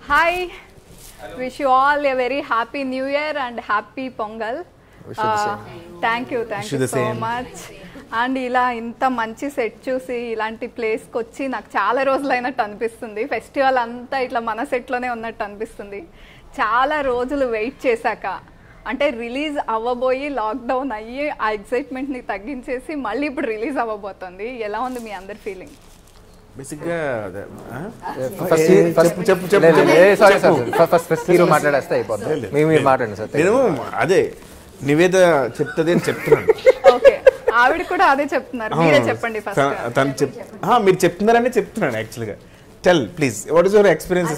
Hi wish you all a very happy new year and happy Pongal thank you thank you you the so same. Much and ఇలా ఇంత మంచి set చూసి ఇలాంటి ప్లేస్కి వచ్చి నాకు చాలా రోజులైనట్టు అనిపిస్తుంది ఫెస్టివల్ అంతా ఇట్లా మన సెట్లోనే ఉన్నట్టు అనిపిస్తుంది చాలా రోజులు వెయిట్ చేశాక అంటే రిలీజ్ అవ్వబోయి లాక్డౌన్ అయ్యి ఆ ఎక్సైట్మెంట్ని తగ్గించేసి మళ్ళీ ఇప్పుడు రిలీజ్ అవ్వబోతుంది ఎలా ఉంది మీ అందరి ఫీలింగ్ బేసిక్గా అదే, ఆ? ఫస్ట్ ఏ, చెప్పు చెప్పు చెప్పు సారీ చెప్పు. సార్ ఫస్ట్ ఫస్ట్ హీరో మాట్లాడేస్తే అయిపోతుంది లేదు. మీరు మీరు మాట్లాడండి సార్ నేను అదే నివేద చెప్తుంది అని చెప్తున్నాను ఓకే ఆవిడ కూడా అదే చెప్తున్నారు మీరే చెప్పండి తన- ఫస్ట్ తను చెప్ ఆ, మీరు చెప్తున్నారని చెప్తున్నాను యాక్చువల్గా tell please what is your experiences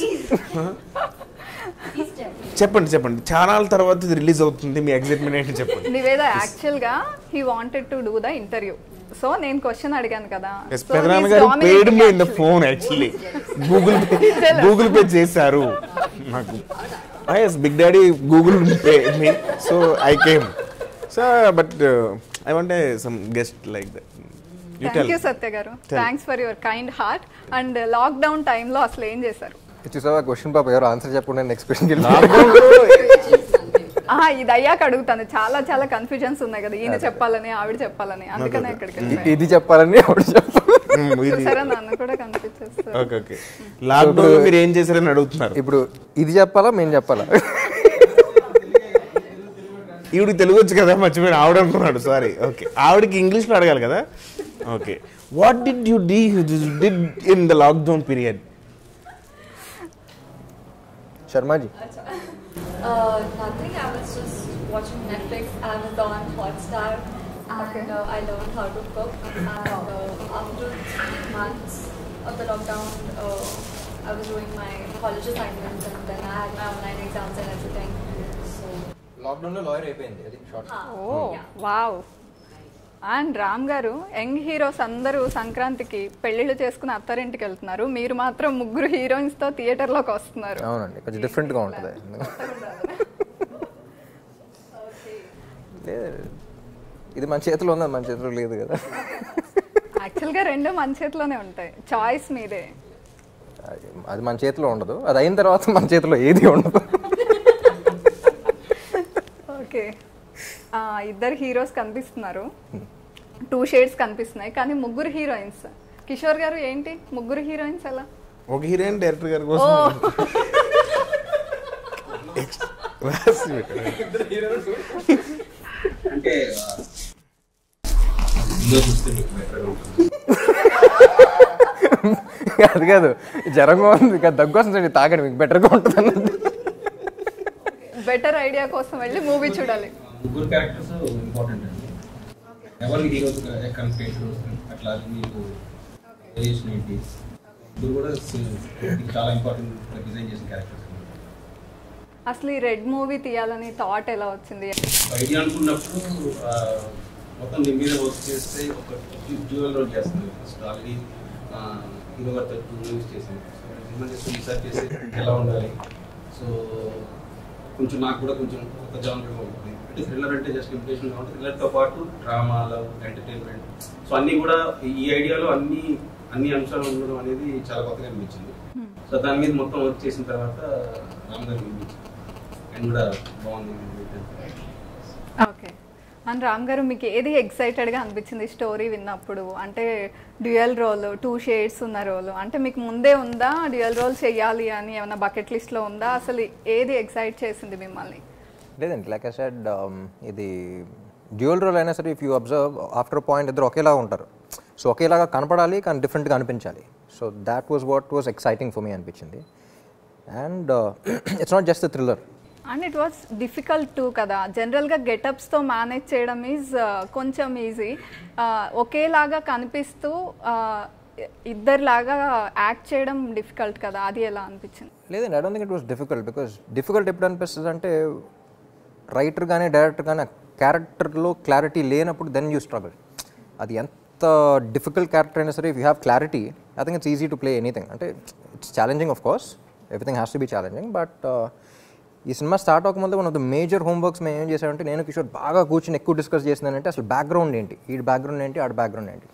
చెప్పండి చెప్పండి చాలా తర్వాత ఇది రిలీజ్ అవుతుంది మీ ఎగ్జైట్మెంట్ ఏంటి చెప్పండి నివేద యాక్చువల్ గా he wanted to do the interview so నేను క్వశ్చన్ అడిగాను కదా ఎస్ So పెదనాన్న he's గారు dominating paid me in the actually. Phone actually Google Pay Google Pay చేశారు నాకు yes big daddy Google Pay me so I came so but I want some guest like that you thank tell you Satya గారు Tell. Thanks for your kind heart and lockdown టైంలో అసలు ఏం చేశారు చూసావా question పాప ఎవరు ఆన్సర్ చెప్పకుండా next question ఆహా, ఇది అయ్యాక అడుగుతాను చాలా చాలా కన్ఫ్యూజన్స్ ఉన్నాయి కదా ఈయన చెప్పాలని ఆవిడ చెప్పాలని అందుకనే ఇక్కడికి వెళ్ళాను. ఇది చెప్పాలని ఎవరు చెప్పాలి ఇది సరే నన్ను కూడా కనిపించేస్తారు ఓకే ఓకే లాక్డౌన్ లో మీరు ఏం చేశారని అడుగుతున్నారు ఇప్పుడు ఇది చెప్పాలా మేము చెప్పాలా ఈవిడికి తెలుగు వచ్చు కదా మర్చిపోయిన ఆవిడ అనుకున్నాడు సారీ ఓకే ఆవిడకి ఇంగ్లీష్లో అడగాలి కదా okay what did you do did in the lockdown period Sharmaji Uh, nothing. I was just watching Netflix, Amazon, Hotstar, and uh, I learned how to cook. And uh, after three months of the lockdown, uh, I was doing my college assignments, and then I had my online exams and everything. So, lockdown లో lawyer అయిపోయింది అది short huh. Oh wow and Ram గారు young heroes అందరూ సంక్రాంతికి పెళ్లిళ్ళు చేసుకుని అత్తారింటికి వెళ్తున్నారు మీరు మాత్రం ముగ్గురు హీరోయిన్స్ తో థియేటర్ లోకి వస్తున్నారు అవునండి కొంచెం డిఫరెంట్ గా ఉంటుంది లేదు ఇది మన చేతిలో ఉంది అది మన చేతిలో లేదు కదా యాక్చువల్ గా రెండు మన చేతిలోనే ఉంటాయి చాయిస్ మీదే అది- అది మన చేతిలో ఉండదు అది అయిన తర్వాత మన చేతిలో ఏది ఉండదు ఓకే ఆ, ఇద్దరు హీరోస్ కనిపిస్తున్నారు టూ షేడ్స్ కనిపిస్తున్నాయి కానీ ముగ్గురు హీరోయిన్స్ కిషోర్ గారు ఏంటి ముగ్గురు హీరోయిన్స్ ఎలా ఒక హీరోయిన్ డైరెక్టర్ గారి కోసం రాసి పెట్టారు. అంటే ఇందులో చూస్తే మీకు బెటర్గా ఉంటుంది అది కాదు జ్వరంగా ఉంది ఇక దగ్గు వస్తుంది తాగండి మీకు బెటర్గా ఉంటుంది అన్నది బెటర్ ఐడియా కోసం వెళ్ళి మూవీ చూడాలి ముగ్గురు క్యారెక్టర్స్ ఇంపార్టెంట్ అండి ఎవరు హీరోస్ కనెక్ట్ అట్లా మీకు వేరియేషన్ ఏంటి ముగ్గురు కూడా ఇది చాలా ఇంపార్టెంట్ డిజైన్ చేసిన క్యారెక్టర్స్ అసలు ఈ రెడ్ మూవీ తీయాలని థాట్ ఎలా వచ్చింది ఐడియా అనుకున్నప్పుడు ఆ, మొత్తం దీని మీద వర్క్ చేస్తే ఒక డ్యూయల్ రోల్ చేస్తుంది ఫస్ట్ ఆల్రెడీ హీరో గారితో టూ మూవీస్ చేసాను సో సినిమా చేస్తే రీసెర్చ్ చేసి ఎలా ఉండాలి సో కొంచెం నాకు కూడా కొంచెం కొత్త జానర్గా ఉంటుంది అంటే థ్రిల్లర్ అంటే జస్ట్ ఇంప్రెషన్ ఉంటుంది థ్రిల్లర్తో పాటు డ్రామా లవ్ ఎంటర్టైన్మెంట్ సో అన్నీ కూడా ఈ ఐడియాలో అన్ని అన్ని అంశాలు ఉండడం అనేది చాలా కొత్తగా అనిపించింది సో దాని మీద మొత్తం వర్క్ చేసిన తర్వాత రామ్ గారు వినిపించింది అండ్ కూడా బాగుంది ఓకే అండ్ రామ్ గారు మీకు ఏది ఎక్సైటెడ్గా అనిపించింది స్టోరీ విన్నప్పుడు అంటే డ్యూయల్ రోల్ టూ షేడ్స్ ఉన్న రోల్ అంటే మీకు ముందే ఉందా డ్యూయల్ రోల్ చేయాలి అని ఏమైనా బకెట్ లిస్ట్లో ఉందా అసలు ఏది ఎక్సైట్ చేసింది మిమ్మల్ని లేదండి లైక్ ఐ సెడ్ ఇది డ్యూయల్ రోల్ అయినా సరే if you observe after point ఇద్దరు ఒకేలా ఉంటారు సో ఒకేలాగా కనపడాలి కానీ డిఫరెంట్గా అనిపించాలి so that was what was exciting for me అనిపించింది and it's not just thriller and it was difficult to కదా జనరల్గా గెటప్స్తో మేనేజ్ చేయడం ఈజ్ కొంచెం ఈజీ ఒకేలాగా కనిపిస్తూ uh, ఇద్దరిలాగా యాక్ట్ చేయడం డిఫికల్ట్ కదా అది ఎలా అనిపించింది లేదండి I don't think it was difficult because difficult ఎప్పుడు అనిపిస్తుంది అంటే రైటర్ కానీ డైరెక్టర్ కానీ క్యారెక్టర్లో క్లారిటీ లేనప్పుడు దెన్ యూ స్ట్రగుల్ అది ఎంత డిఫికల్ట్ క్యారెక్టర్ అయినా సరే if you have clarity I think it's easy to play anything అంటే it's challenging of course everything has to be challenging but ఈ సినిమా స్టార్ట్ అవ్వకముందే one of the major homeworks మేము ఏం చేసామంటే నేను కిషోర్ బాగా కూర్చొని ఎక్కువ డిస్కస్ చేసిందంటే అసలు బ్యాక్గ్రౌండ్ ఏంటి ఈ బ్యాక్గ్రౌండ్ ఏంటి ఆడ బ్యాక్గ్రౌండ్ ఏంటి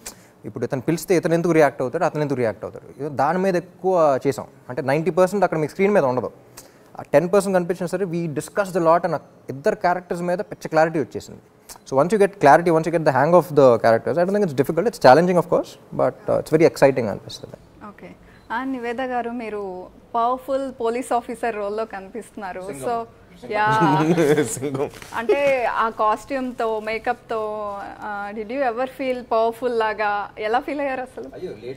ఇప్పుడు ఇతను పిలిస్తే ఇతను ఎందుకు రియాక్ట్ అవుతాడు అతను ఎందుకు రియాక్ట్ అవుతాడు ఇది దాని మీద ఎక్కువ చేసాం అంటే నైంటీ పర్సెంట్ అక్కడ మీకు స్క్రీన్ మీద ఉండదు ఆ టెన్ పర్సెంట్ కనిపించినా సరే we discuss the lot and ఇద్దరు క్యారెక్టర్స్ మీద పిచ్చ క్లారిటీ వచ్చేసింది so once you get clarity once you get the hang of the characters I don't think it's difficult it's challenging of course but it's very exciting అనిపిస్తుంది okay and Niveda గారు మీరు powerful police officer రోల్లో కనిపిస్తున్నారు so yeah Singam అంటే ఆ costume తో makeup తో did you ever feel powerful లాగా ఎలా ఫీల్ అయ్యారు అసలు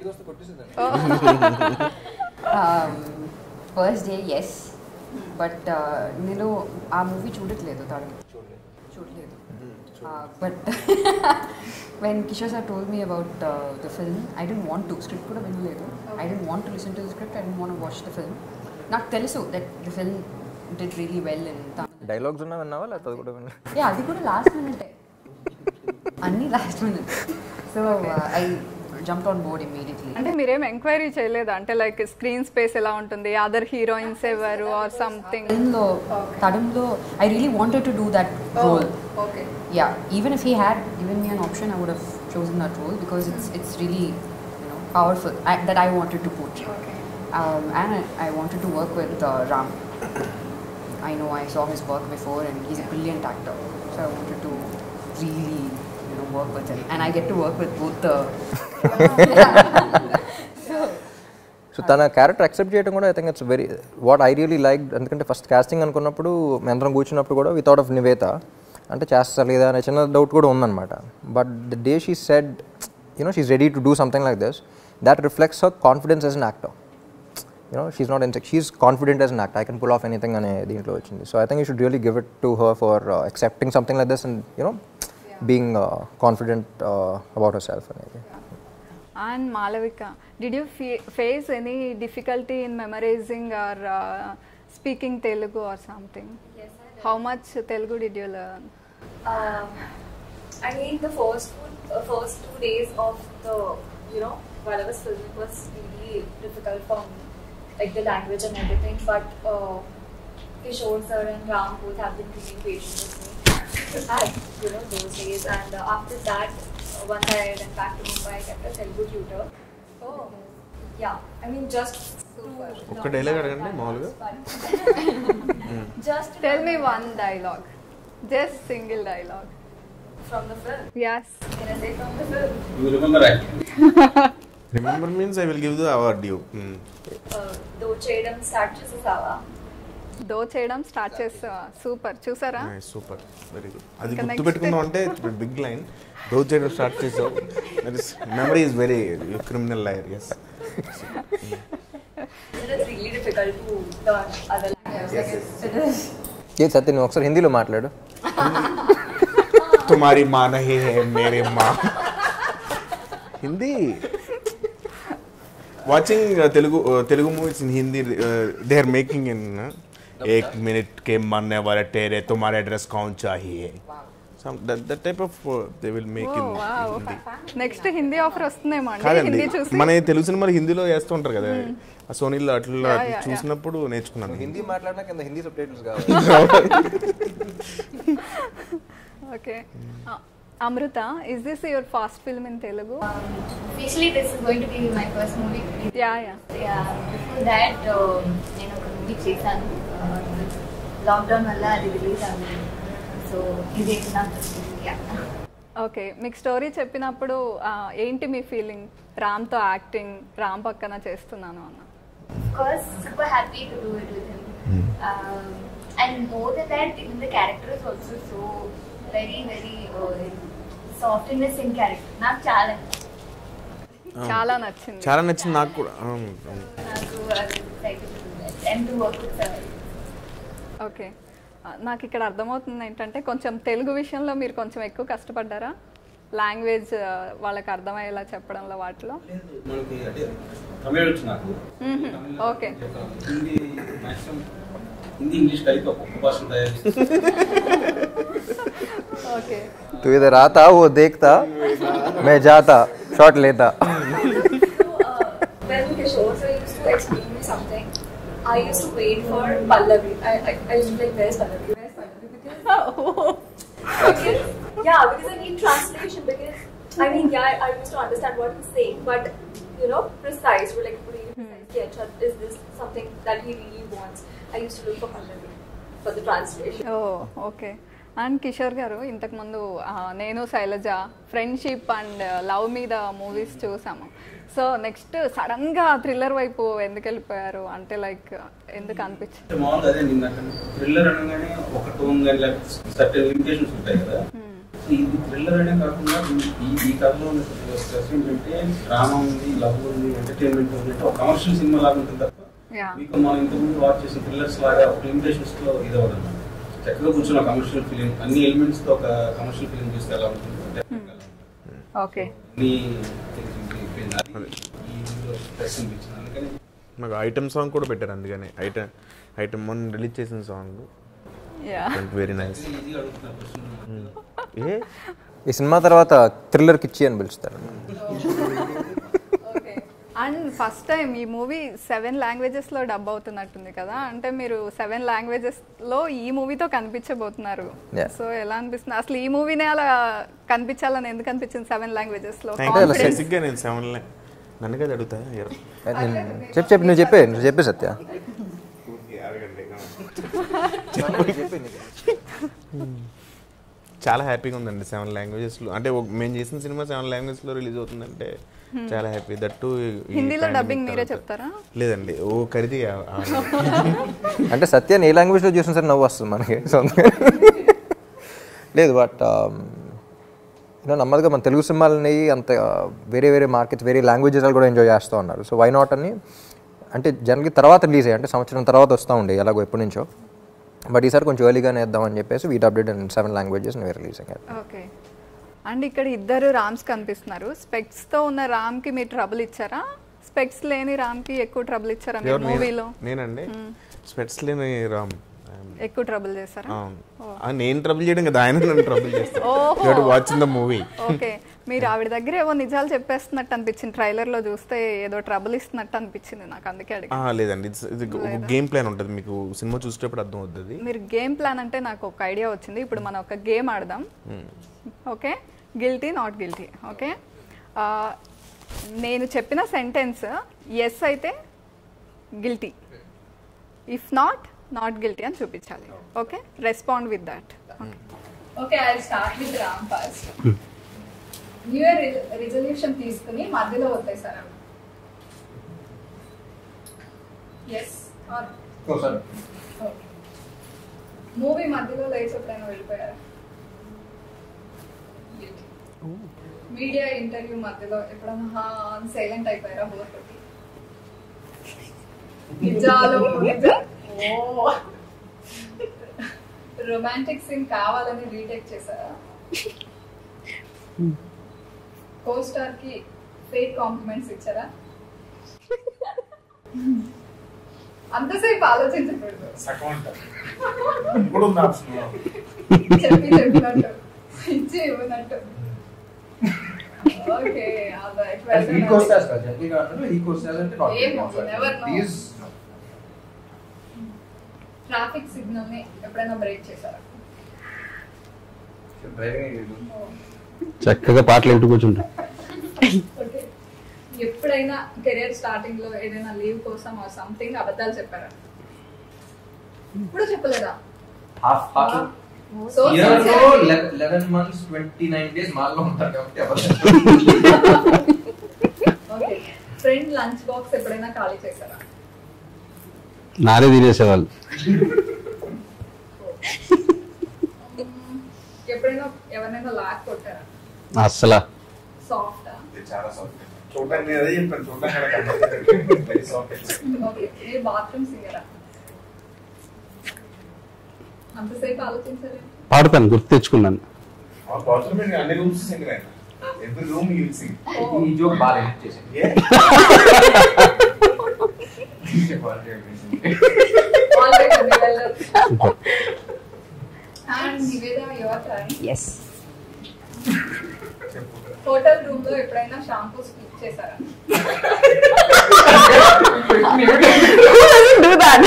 ఫస్ట్ డే ఎస్ బట్ నేను ఆ మూవీ చూడట్లేదు తడు చూడలేదు but when Kishore sir told me about the film I didn't want to script కూడా వినలేదు I didn't want to listen to the script I didn't want watch the film నాకు తెలుసు that the film did really well in Tamil dialogues ఉన్నా విన్నావా లేకపోతే అది కూడా విన్నా యా అది కూడా లాస్ట్ మినిటే అన్నీ last minute so I jump on board immediately అంటే మీరేం ఎంక్వైరీ చేయలేదా అంటే లైక్ స్క్రీన్ స్పేస్ ఎలా ఉంటుంది అదర్ హీరోయిన్స్ ఎవరు ఆర్ సంథింగ్ తడంలో తడంలో I really wanted to do that role okay yeah even if he had given me an option i would have chosen that role because it's it's really you know powerful I, that i wanted to portray um, and I, I wanted to work with uh, ram i know i saw his work before and he's a brilliant actor so i wanted to really you know work with him and i get to work with both the so తన character accept చేయడం కూడా I think it's very what I really like ఎందుకంటే first casting అనుకున్నప్పుడు మేమందరం కూర్చున్నప్పుడు కూడా without of Nivetha అంటే చేస్తా లేదా అనే చిన్న డౌట్ కూడా ఉందన్నమాట but the day she said you know she's ready to do something like this that reflects her confidence as an actor you know she's not insecure she's confident as an actor I can pull off anything అనే దీంట్లో వచ్చింది so I think you should really give it to her for accepting something like this and you know being confident about herself అనేది and Malavika did you face any difficulty in memorising or speaking Telugu or something how much Telugu did you learn Um, I mean, the first two, uh, first two days of the, you know, while I was filming was really difficult for me, like the language and everything. But uh, Kishore sir and Ram both have been really patient with me at, you know, those days. And uh, after that, uh, once I went back to Mumbai, I kept a Telugu tutor. Oh. Yeah, I mean, just super. ఒక్క dialogue అడగండి మామూలుగా Just to tell me learn one dialogue just single dialogue from the film. Yes Can I say from the film? You remember acting? Remember means I will give the award you Uh, దో చేయడం start చేసేసావా దో చేయడం start చేస్తా super చూసారా super very good అది ఇంకా గుర్తు next. పెట్టుకున్నావు అంటే బిగ్ లైన్ రోజు చేయడం స్టార్ట్ చేసావు memory is very criminal liar yes It is really difficult to learn other languages. It is. ఏ సత్య నువ్వు ఒకసారి హిందీలో మాట్లాడు తుమారి మా నహీ హే మేరే మా Hindi watching Telugu Telugu movies in Hindi they are making in एक मिनट के मरने वाले तेरे तुम्हारा एड्रेस कौन चाहिए some that, that type of uh, they will make in Hindi. Next Hindi offer వస్తుందేమో అండి కాదండి హిందీ చూసి మన తెలుగు సినిమాలు హిందీలో వేస్తూ ఉంటారు కదా ఆ సోనీలో అట్లా Yeah, yeah, yeah. చూసినప్పుడు నేర్చుకున్నాను హిందీ మాట్లాడినా కింద హిందీ సబ్ టైటిల్స్ కావాలి okay Amrita is this your first film in Telugu Actually, this is going to be my first movie. Yeah yeah Yeah, before that, um, నేను ఒక మూవీ చేశాను లాక్డౌన్ వల్ల అది రిలీజ్ అవ్వలేదు సో ఇది నా ఓకే మీకు స్టోరీ చెప్పినప్పుడు ఆ, ఏంటి మీ ఫీలింగ్ రామ్తో యాక్టింగ్ రామ్ పక్కన చేస్తున్నాను అన్న course super happy to do it with him. Um, and more than that, even the character is also so very, very uh, softness in character. నాకు చాలా చాలా నచ్చింది చాలా నచ్చింది నాకు కూడా అవును, అవును. నాకు అది excited to do that. and to work with sir. Okay ఆ, నాకు ఇక్కడ అర్థమవుతుంది ఏంటంటే కొంచెం తెలుగు విషయంలో మీరు కొంచెం ఎక్కువ కష్టపడ్డారా లాంగ్వేజ్ వాళ్ళకి అర్థమయ్యేలా చెప్పడంలో వాటిలో మనకి అంటే తమిళ వచ్చు నాకు మ్మ్. తమిళ్లో ఓకే. ఒక హిందీ మాక్సిమం హిందీ ఇంగ్లీష్ కలిపి ఒక్కొక్క భాష తయారు చేసి ఓకే तू इधर आता वो देखता मैं जाता शॉट लेता uh, when Kishore sir used to explain me something, I used to wait for Pallavi. I, I, I used to be like, where's Pallavi? Where's Pallavi? Because, because yeah, because I need translation because I mean, yeah, I, I used to understand what he's saying, but you know, precise. We're like really precise. Yeah, Chad, is this something that he really wants? I used to look for Pallavi for the translation. Oh okay and Kishore గారు ఇంతకుముందు ఆ, నేను Sailaja friendship and love మీద movies చూసాము so next sudden గా thriller వైపు ఎందుకు వెళ్ళిపోయారు అంటే లైక్ ఎందుకు అనిపించింది అంటే మామూలుగా అదే నిన్న థ్రిల్లర్ అనగానే ఒక టోన్ కానీ సర్టెన్ లిమిటేషన్స్ ఉంటాయి కదా సో ఇది థ్రిల్లర్ అనే కాకుండా ఈ- ఈ ఈ కథలో ఉన్న స్ట్రెస్ ఏంటంటే డ్రామా ఉంది లవ్ ఉంది ఎంటర్టైన్మెంట్ ఉంది అంటే ఒక కమర్షియల్ సినిమా లాగా ఉంటుంది తప్ప యా మీకు మనం ఇంతకుముందు వాచ్ చేసిన థ్రిల్లర్స్ లాగా ఒక లిమిటేషన్స్ లో ఇది అవ్వదు అన్నమాట. చక్కగా కూర్చున్న కమర్షియల్ ఫిలిం అన్ని ఎలిమెంట్స్ తో ఒక కమర్షియల్ ఫిలిం చూస్తే ఎలా ఉంటుంది Definitely అలా ఉంటుంది. ఓకే అన్ని తెలిసి అది ఈ స్ట్రెస్ అనిపించింది అందుకని నాకు ఐటమ్ సాంగ్ కూడా పెట్టారు అందుకని ఐటమ్ ఐటమ్ మొన్న రిలీజ్ చేసిన సాంగ్ యా వెరీ నైస్ ఈజీగా అడుగుతున్న క్వశ్చన్ ఏ ఈ సినిమా తర్వాత థ్రిల్లర్ కిచ్చి అని పిలుస్తారు ఓకే అండ్ ఫస్ట్ టైం ఈ మూవీ సెవెన్ లాంగ్వేజెస్ లో డబ్ అవుతున్నట్టుంది కదా అంటే మీరు సెవెన్ లాంగ్వేజెస్ లో ఈ మూవీతో కనిపించబోతున్నారు Yeah. సో ఎలా అనిపిస్తుంది అసలు ఈ మూవీనే అలా కనిపించాలని ఎందుకు అనిపించింది సెవెన్ లాంగ్వేజెస్ లో థ్యాంక్ యూ Confidence. బేసిక్గా నేను సెవెన్ నన్ను కదా అడుగుతా చెప్పు చెప్పు నువ్వు చెప్పే నువ్వు చెప్పే సత్య చాలా హ్యాపీగా ఉందండి సెవెన్ లాంగ్వేజెస్లో అంటే ఒక- మేము చేసిన సినిమా సెవెన్ లాంగ్వేజ్లో రిలీజ్ అవుతుందంటే చాలా హ్యాపీ దట్టు హిందీలో డబ్బింగ్ మీరే చెప్తారా లేదండి ఓ ఖరీది అంటే సత్యాన్ని ఏ లాంగ్వేజ్లో చూసినా సరే నవ్వు వస్తుంది మనకి సో లేదు బట్ నెమ్మదిగా మన తెలుగు సినిమాలని అంత వేరే వేరే మార్కెట్స్ వేరే లాంగ్వేజెస్ కూడా ఎంజాయ్ చేస్తూ ఉన్నారు సో వై నాట్ అని అంటే జనరల్గా తర్వాత రిలీజ్ అయ్యాయి అంటే సంవత్సరం తర్వాత వస్తూ ఉండే ఎలాగో ఎప్పటి నుంచో బట్ ఈసారి కొంచెం ఎర్లీగానే వేద్దామని చెప్పేసి వీట్ అప్డేట్ అండ్ సెవెన్ లాంగ్వేజెస్ వేరే రిలీజ్ అయ్యారు ఓకే అండ్ ఇక్కడ ఇద్దరు రామ్స్ కనిపిస్తున్నారు స్పెక్స్ తో ఉన్న రామ్ కి మీరు ట్రబుల్ ఇచ్చారా స్పెక్స్ లేని రామ్ కి ఎక్కువ ట్రబుల్ ఇచ్చారా మీరు మూవీలో నేనండి స్పెట్స్ లేని రామ్ ఎక్కువ ట్రబుల్ చేశారా అవును. ఆ, నేను ట్రబుల్ చేయడం కదా ఆయన నన్ను ట్రబుల్ ఓహో. చేస్తాను వాచింగ్ ద మూవీ ఓకే మీరు ఆవిడ దగ్గర ఏవో నిజాలు చెప్పేస్తున్నట్టు అనిపించింది ట్రైలర్ లో చూస్తే ఏదో ట్రబుల్ ఇస్తున్నట్టు అనిపించింది నాకు అందుకే అడిగి లేదండి it's- ఇది ఒక గేమ్ ప్లాన్ ఉంటుంది మీకు సినిమా చూసేటప్పుడు అర్థం అవుతుంది మీరు గేమ్ ప్లాన్ అంటే నాకు ఒక ఐడియా వచ్చింది ఇప్పుడు మనం ఒక గేమ్ ఆడదాం okay guilty not guilty okay నేను చెప్పిన సెంటెన్స్ ఎస్ అయితే guilty if not not guilty అని చూపించాలి okay respond with that okay I start with Ram first new year resolution తీసుకుని మధ్యలో వదిలేసారా ఎస్ మూవీ మధ్యలో లేచి ఎప్పుడైనా వెళ్ళిపోయారా మీడియా ఇంటర్వ్యూ మధ్యలో ఎప్పుడైనా సైలెంట్ అయిపోయారా బోర్ కొట్టి నిజాలు నిజా- ఓ రొమాంటిక్ సీన్ కావాలని రీటేక్ చేశారా కో స్టార్ కి ఫేక్ కాంప్లిమెంట్స్ ఇచ్చారా అంతసేపు ఆలోచించకూడదు చెప్పి చెప్పినట్టు ఇచ్చి ఇవ్వనట్టు ఓకే ట్రాఫిక్ సిగ్నల్ ని ఎప్పుడైనా బ్రేక్ చేశారా చక్కగా పాటలు వింటూ కూర్చుంటాం ఓకే ఎప్పుడైనా కెరియర్ స్టార్టింగ్ లో ఏదైనా లీవ్ కోసం సంథింగ్ అబద్ధాలు చెప్పారా ఇప్పుడు చెప్పలేదా so eleven months twenty nine days మాల్లో ఉంటారు కాబట్టి ఓకే ఫ్రెండ్ లంచ్ బాక్స్ ఎప్పుడైనా ఖాళీ చేశారా నారే తినేసేవాళ్ళు ఎప్పుడైనా ఎవరినైనా లాక్ కొట్టారా అస్సలా సాఫ్ట్ చాలా సాఫ్ట్ చూడడానికి అదే చెప్పాను చూడడానికి ఓకే మీరు బాత్రూమ్ సింగరా అంతసేపు ఆలోచించారు పాడతాను గుర్తు తెచ్చుకున్నాను అన్ని రూమ్స్ సింగర్ ఆయన ఎవ్రీ రూమ్ యూ సింగ్ ఈ జోక్ బాగా హెల్ప్ చేసింది and Niveda your turn yes hotel room లో ఎప్పుడైనా షాంపూ స్కిప్ చేశారా డూ దాట్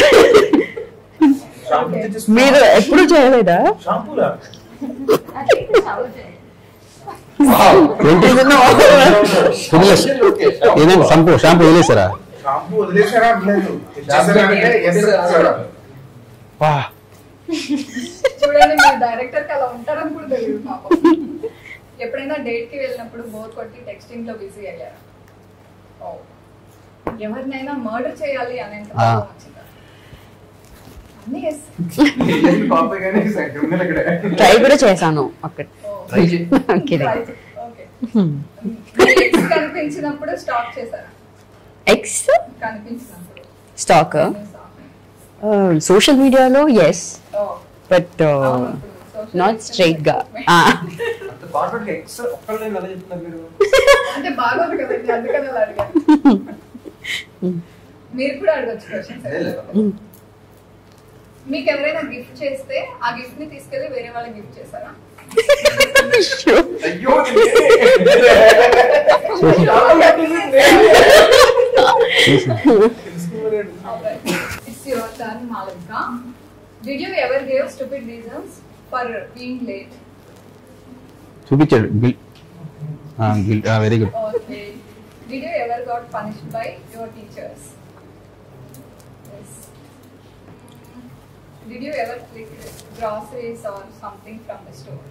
మీరు ఎప్పుడు చేయలేదా షాంపూలా వదిలేసి ఏదైనా షాంపూ షాంపూ వదిలేసారా షాంపూ వదిలేసారా అనలేదు ఇచ్చేసారా అంటే yes అన్నాడు. వా చూడండి మీరు డైరెక్టర్ కి అలా ఉంటారని కూడా తెలియదు పాపం ఎప్పుడైనా డేట్ కి వెళ్ళినప్పుడు బోర్ కొట్టి టెక్స్టింగ్ లో బిజీ అయ్యారా ఓ. ఎవరినైనా మర్డర్ చేయాలి అనేంత ఆ. కోపం వచ్చిందా అన్నీ yes. పాపే కానీ criminal ఇక్కడే. ట్రై కూడా చేశాను అక్కడ ఓ. Try చే- Try చే- okay. Ex కనిపించినప్పుడు స్టాప్ చేశారా ఎక్స్ కనిపించినప్పుడు స్టాక్ మీ stalk. సోషల్ మీడియాలో ఎస్ ఓ. బట్ అవును, ఇప్పుడు social నాట్ media స్ట్రైట్ గా అంత కాన్ఫిడెంట్ గా ఎక్స్ ఒక్కళ్ళే ఎలా చెప్తున్నారు మీరు అంటే బాగోదు కదండి అందుకని అలా అడిగాను మీరు కూడా అడగచ్చు క్వశ్చన్స్ మీకు ఎవరైనా గిఫ్ట్ చేస్తే ఆ గిఫ్ట్ ని తీసుకెళ్లి వేరే వాళ్ళకి గిఫ్ట్ చేస్తారా అయ్యో it's your turn Malavika did you ever give stupid reasons for being late చూపించాడు bill bill very good okay did you ever got punished by your teachers Did you ever click groceries or something from the store?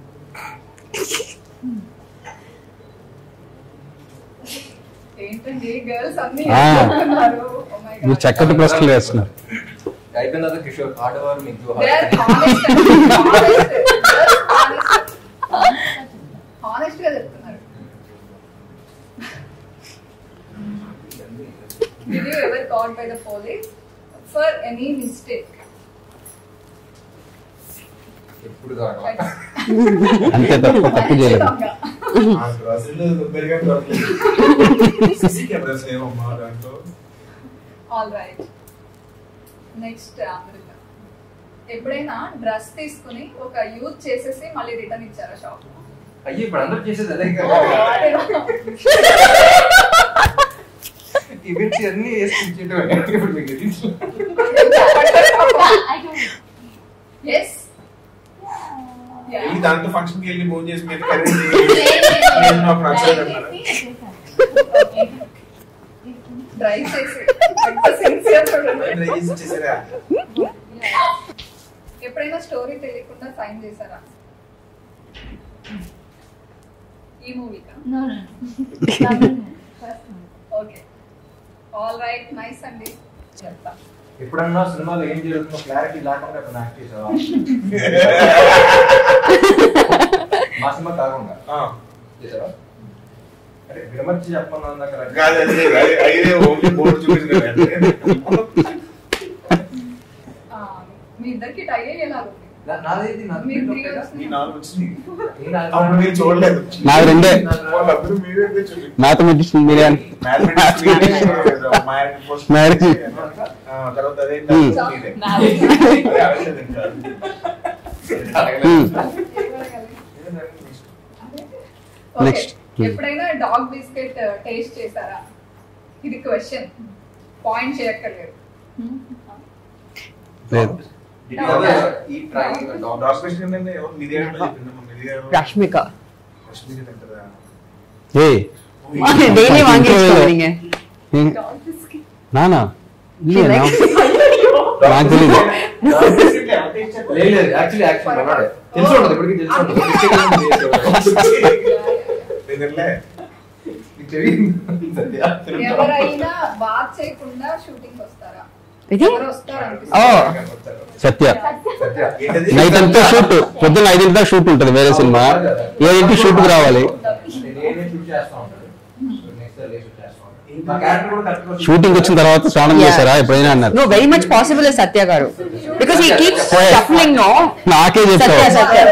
ఏంటండి girls అన్ని ఆ. చెప్తున్నారు Oh my God. మీరు చక్కటి ప్రశ్నలు వేస్తున్నారు అయిపోయిన తర్వాత కిషోర్ ఆడవారు మీకు They are honest and honest. Girls honest. Honest గా చెప్తున్నారు Did you ever caught by the police for any mistake? ఎప్పుడు కావాలి అంతే తప్ప తప్పు చేయలేదు ఆ గ్రాసరీలో దొబ్బరిగా దొరకలేదు సీసీ కెమెరాస్ లేవమ్మా దాంట్లో ఆల్ రైట్ నెక్స్ట్ అమృత ఎప్పుడైనా డ్రెస్ తీసుకుని ఒక యూజ్ చేసేసి మళ్ళీ రిటర్న్ ఇచ్చారా షాప్ అయ్యి ఇప్పుడు అందరూ చేసేది అదే ఈవెంట్స్ అన్ని వేసుకుంటే ఇప్పుడు మీకు తెలుసు. I don't. ఎస్ ఈ దాంతో ఫంక్షన్ కి వెళ్ళి భోజనం చేసి మీద కర్రీ నేను నాకు నచ్చలేదు అన్నారు డ్రై చేసి ఎంత సిన్సియర్ చూడండి ట్రై చేసి ఇచ్చేసారా ఎప్పుడైనా స్టోరీ తెలియకుండా సైన్ చేశారా ఈ మూవీకా No, no, no. First one. Okay all right nice అండి చెప్తా ఎప్పుడన్నా సినిమాలో ఏం జరుగుతుందో క్లారిటీ లేకుండా ఇప్పుడు యాక్ట్ చేసావా మా సినిమా కాకుండా ఆ, చేసావా అరే విడమర్చి చెప్పను అందాక కాదు అది లేదు. అది- అది ఓన్లీ బోర్డు చూపించలేదు ఆ, మీ ఇద్దరికి టై అయ్యేలాగా ఉంది నాదేది మీరు త్రీ ఇయర్స్ ఈ నాలుగు వచ్చినాయి అప్పుడు మీరు చూడలేదు నాది రెండే వాళ్ళందరూ మీరే చూడండి మ్యాథమెటిక్స్ మీరే అని. మ్యాథమెటిక్స్ మీరే మ్యాథ్ పోస్ట్ Marriage. ఆ, తర్వాత అదే Hmm. మీరే Marriage. అది అడగలేదు ఇంకా. Hmm. ఓకే. Next. Hmm. ఎప్పుడైనా డాగ్ బిస్కెట్ టేస్ట్ చేశారా ఇది క్వశ్చన్ పాయింట్ చేయక్కర్లేదు లేదు ఈ ట్రై డాగ్ క్వశ్చన్ ఏంటంటే ఎవరు మీదే అంటే చెప్పిందమ్మా, మీదే ఎవరు? రష్మిక ఫస్ట్ మీదే తింటారా? ఏ డైలీ వాంగేసుకో நீங்க ఏ, డాగ్ బిస్కెట్ నానా இல்லையா நான் నాకు తెలీదు డాగ్ బిస్కెట్ ఎవరు taste చేస్తారు? లేదు లేదు యాక్చువల్లీ యాక్చువల్లీ మనవాడే తెలిసి ఉంటుంది ఇప్పటికీ తెలిసి ఉంటుంది బిస్కెట్ ఏమో చేసేవాడు. నేను తినలే. నీకు తెలియదు. సత్య. ఎవరైనా బాత్ చేయకుండా షూటింగ్ వస్తారా ఇది ఎవరు వస్తారు ఓ సత్య సత్య. ఏంటది? నైట్ అంతా షూట్ పొద్దున్న ఐదింటి దాకా షూట్ ఉంటుంది వేరే సినిమా ఏడింటి షూట్కి రావాలి నేను ఏమే షూట్ చేస్తా ఉంటాను నెక్స్ట్ డే షూట్ చేస్తా ఉంటాను మా క్యారెక్టర్ కూడా కరెక్ట్గా షూటింగ్ వచ్చిన తర్వాత స్నానం Yeah. చేశారా ఎప్పుడైనా అన్నారు no very much possible Satya గారు because he keeps Yes. Shuffling no నాకే సత్య చెప్తావు సత్య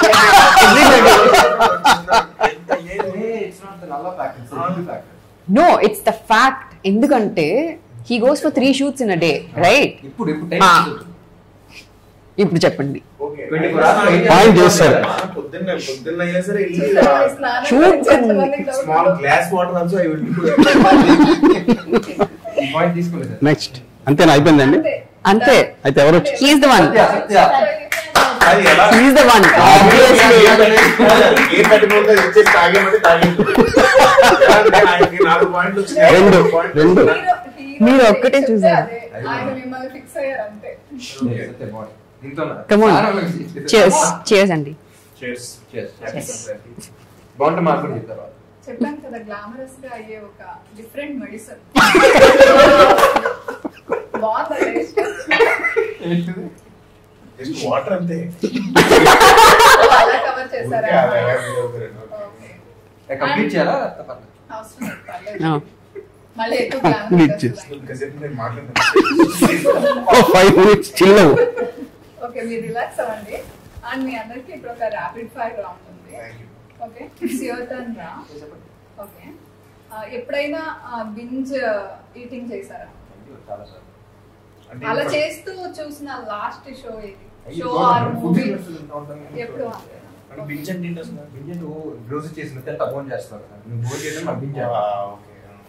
ఇట్స్ నాట్ ద నల్ల fact it's the fact no it's the fact ఎందుకంటే he goes for three shoots in a day right ఇప్పుడు ఇప్పుడు Ah. టైం ఇప్పుడు చెప్పండి okay. 24 hours లో ఏం Point చేస్తారు. పొద్దున్న పొద్దున్న అయినా సరే వెళ్ళి Shoot. Small glass water also I will ఈ పాయింట్ తీసుకోలేదు నెక్స్ట్ అంతేనా అయిపోయిందండి అంతే అయితే ఎవరు వచ్చి he's the one Satya Satya అది ఎలా He's the one. Obviously. ఏం కట్టుకోకుండా ఇచ్చేసి తాగేమంటే తాగేది ఆయనకి నాలుగు పాయింట్లు వచ్చినాయి రెండు, పాయింట్లు రెండు. హీరో- హీరో మీరు ఏం ఒక్కటే చెప్తే చూసారు. అదే. ఆయన మిమ్మల్ని ఫిక్స్ అయ్యారు అంతే Come on. Cheers. Cheers అండి. Cheers. బాగుంటే మాకు కూడా చెప్తారు వాళ్ళు. చెప్పాను కదా గ్లామరస్ గా అయ్యే ఒక డిఫరెంట్ మెడిసిన్ బాగుందా taste? జస్ట్ వాటర్ అంతే అలా కవర్ చేశారా ఊరికే అలా ఎలా మీరు ఒకరు- ఓకే కంప్లీట్ చేయాలా అవసరం లేదు, పర్లేదు. Oh. మళ్ళీ ఎక్కువ Need గ్లామర్ cheers. ఇంకాసేపు నేను మాట్లాడుతున్నాను ఫైవ్ మినిట్స్ చిల్లవు ఓకే మీరు రిలాక్స్ అవ్వండి అండ్ మీ అందరికి ఇప్పుడు ఒక ర్యాపిడ్ ఫైర్ రౌండ్ ఉంది Thank you. ఓకే సియర్ టర్న్ రా ఓకే ఆ, ఎప్పుడైనా బింజ్ ఈటింగ్ చేశారా చాలా సార్ అంటే అలా ఇప్పుడు- చేస్తూ చూసిన లాస్ట్ షో ఏది అయ్యో, show or food movie industry లో ఉంటాను. ఎప్పుడు అంటే binge అంటే ఏంటి అసలు? బింజె నువ్వు రోజు చేసిన తింటా ఫోన్ చేస్తావు కదా. నువ్వు ఫోన్ చేయడం నాకు బింజె ఆ, okay.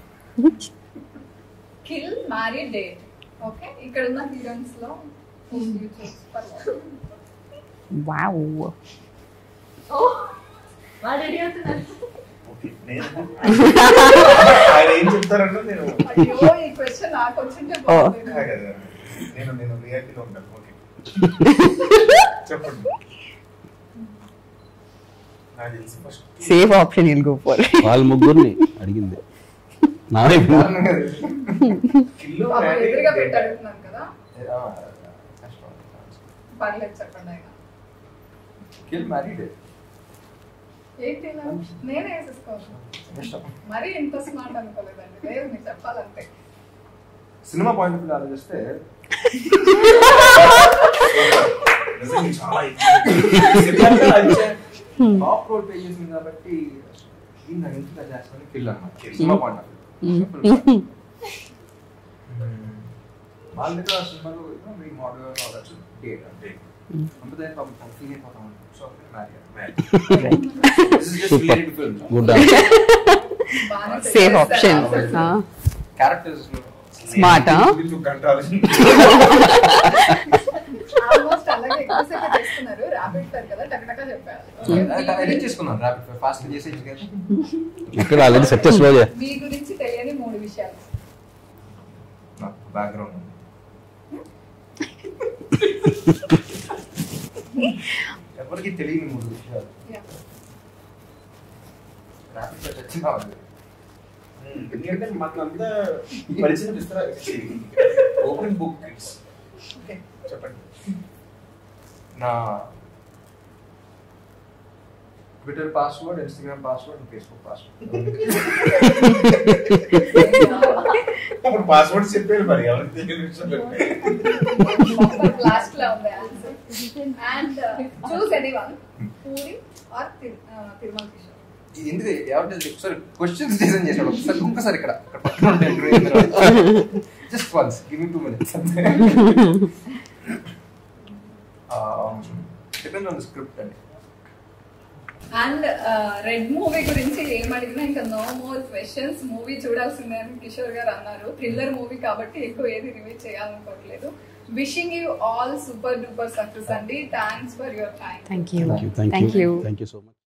Kill marry date okay ఇక్కడ ఉన్న హీరోయిన్స్ లో వావ్ Okay. నేను- ఆయన ఏం చెప్తారన్నా నేను అయ్యో ఈ క్వశ్చన్ నాకు వచ్చింటే బాగుంది కాదు కదా. నేను నేను రియాలిటీలో ఉంటాను ఓకే చెప్పండి నాకు తెలిసి first safe option will go for వాళ్ళ ముగ్గురిని అడిగింది నా వైపు కిల్లు పాపం మ్యారీ ఎదురుగా డేట్. పెట్టి అడుగుతున్నాను కదా పర్లేదు చెప్పండి ఆయన కిల్ మ్యారీడ్ ఏంటి ఇలా? నేనే వేసేసుకోవచ్చు మరీ ఇంత స్మార్ట్ అనుకోలేదండి లేదు మీరు చెప్పాలంతే సినిమా పాయింట్ ఆఫ్ వ్యూ ఆలోచిస్తే నిజంగా చాలా ఎక్కువ. టాప్ రోల్ పే చేసింది కాబట్టి దీన్ని నేను ఇంటిగా చేస్తాను కిల్ అన్నమాట సినిమా పాయింట్ ఆఫ్ వ్యూ వాళ్ళ దగ్గర ఆ సినిమాలో మీ మోడల్ డేట్ అంటే అంతే పాపం ఫీల్ అయిపోతాం so marry this is just related film good బాగానే సేఫ్ చెప్పేస్తారు ఆప్షన్ answers. క్యారెక్టర్స్ స్మార్ట్ వీళ్ళు గంట ఆలోచించి ఆల్మోస్ట్ అలాగే ఎక్కువసేపు చేస్తున్నారు ర్యాపిడ్ ఫైర్ కదా టకటక చెప్పారు ఎడిట్ చేసుకున్నాను ర్యాపిడ్ ఫాస్ట్ చేసేది కదా ఇక్కడ ఆల్రెడీ సక్సెస్ లో మీ గురించి తెలియని మూడు విషయాలు నాకు బ్యాక్గ్రౌండ్ ఉంది ఎవరికి తెలియని మూడు విషయాలు Yeah. ర్యాపిడ్ ఫైర్ చచ్చిందా వాళ్ళు ఎందుకంటే మాకు అంతా పరిచయం ఇస్తారా ఓపెన్ బుక్ చెప్పండి నా Twitter password Instagram password Facebook password అప్పుడు పాస్వర్డ్ చెప్పారు మరి ఎవరికి తెలియని విషయాలు లాస్ట్ లో ఉంది answer and choose any one Puri or Tirumala Kishore ఎందుకు ఎవరు ఒకసారి క్వశ్చన్స్ డిజైన్ చేశాడు ఒకసారి ఇంకొకసారి ఇక్కడ ఇక్కడ పక్కన ఉంటాయి just once give me two minutes depend on the script అండి అండ్ రెడ్ మూవీ గురించి ఏం అడిగినా ఇంకా నో మోర్ క్వశ్చన్స్ మూవీ చూడాల్సిందే అని కిషోర్ గారు అన్నారు థ్రిల్లర్ మూవీ కాబట్టి ఎక్కువ ఏది రివీల్ చేయాలనుకోవట్లేదు wishing you all super duper success అండి thanks for your time thank you thank you thank you thank you so much